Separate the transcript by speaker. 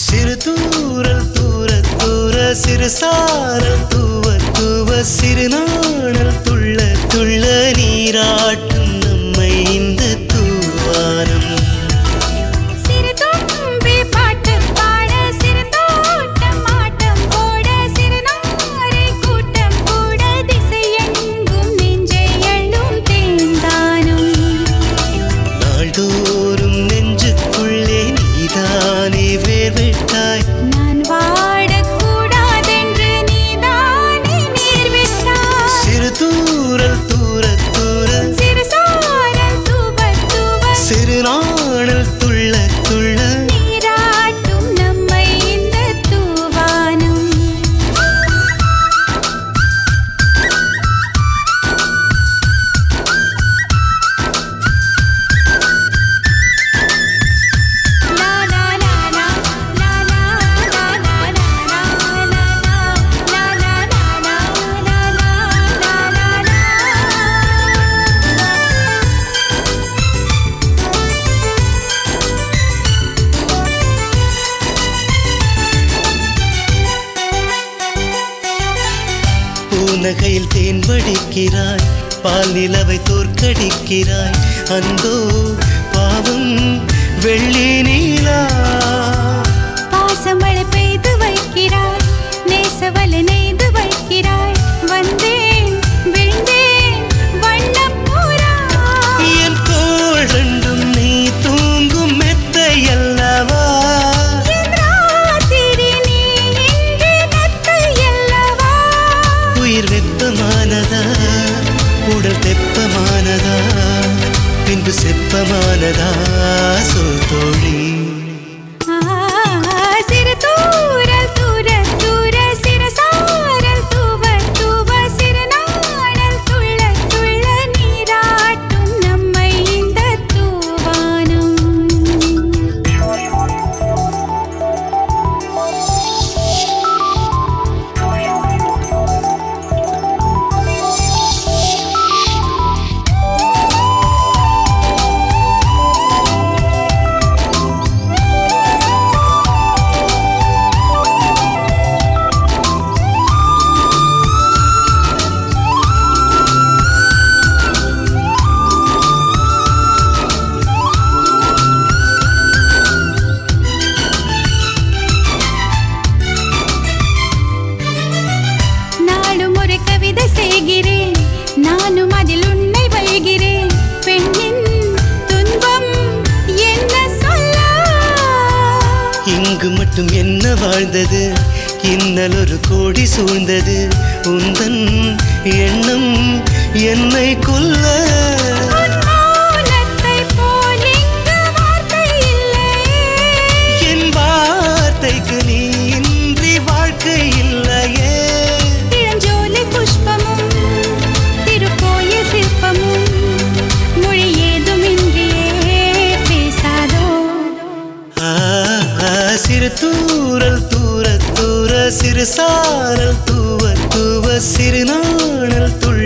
Speaker 1: சிறு தூரல் தூர தூர சிறு சாரல் தூவ தூவ சிறு நாணல் துள்ள துள்ள நீராட்டும் நம்மை இந்த தூவானம்
Speaker 2: சிறு தும்பி பாட்டு பாட சிறு தோட்டம் ஆட்டம் போட சிறு நாரை கூட்டம் கூட திசையெங்கும் நெஞ்சை எள்ளும் தேந்தானும்
Speaker 1: நாள்தோறும் நெஞ்சுக்குள்ளே நீதானே வேர்விட்டாய்
Speaker 2: நான் வாடக்கூடாதென்று நீதானே நீர் விட்டாய்
Speaker 1: சிறு தூரல் தூர தூர
Speaker 2: சிறு சாரல் தூவ தூவ
Speaker 1: சிறு நாணல் துள்ள துள்ள
Speaker 2: நீராட்டும் நம்மை இந்த தூவானம் லா லா லா லா லா லா லா லா லா லா லா லா லா லா லா லா
Speaker 1: பூநகையில் தேன் வடிக்கிறாய் பால் நிலவை தோற்கடிக்கிறாய் அந்தோ பாவம் வெள்ளி நீலா
Speaker 2: பாசமழை பெய்து வைக்கிறாய் நேசவல நெய்து வைக்கிறாய் வந்தேன் விழுந்தேன் வண்ணப்பூரா
Speaker 1: என் தோள் ரெண்டும் நீ தூங்கும் மெத்தையல்லவா
Speaker 2: என் ராத்திரி நீ இன்று நத்தை அல்லவா
Speaker 1: உயிர் வெப்பமானதா உடல் தெப்பமானதா பின்பு செப்பமானதா சொல் தோழி
Speaker 2: ஆ, சிறு தூரல் தூர தூர சிறு சாரல் தூவ தூவ சிறு நாணல் துள்ள துள்ள நீராட்டும் நம்மை இந்த தூவானம் நாளும் ஒரு கவிதை செய்கிறேன் நானும் அதில் உன்னை வைகிறேன் பெண்ணின் துன்பம் என்ன சொல்ல
Speaker 1: இங்கு மட்டும் என்ன வாழ்ந்தது இன்னல் ஒரு கோடி சூழ்ந்தது உந்தன் எண்ணம் என்னை கொல்ல
Speaker 2: உன் மௌனத்தைப் போல் இங்கு வார்த்தை இல்லையே.
Speaker 1: என் வார்த்தைக்கு நீ இன்றி வாழ்க்கை இல்லையே
Speaker 2: இளஞ்சோலை புஷ்பமும் திருக்கோயில் சிற்பமும் மொழி ஏதுமின்றியே பேசாதோ
Speaker 1: ஆ, ஆ, சிறு தூரல் தூர தூர சிறு சாரல் தூவ தூவ சிறு நாணல் துள்ள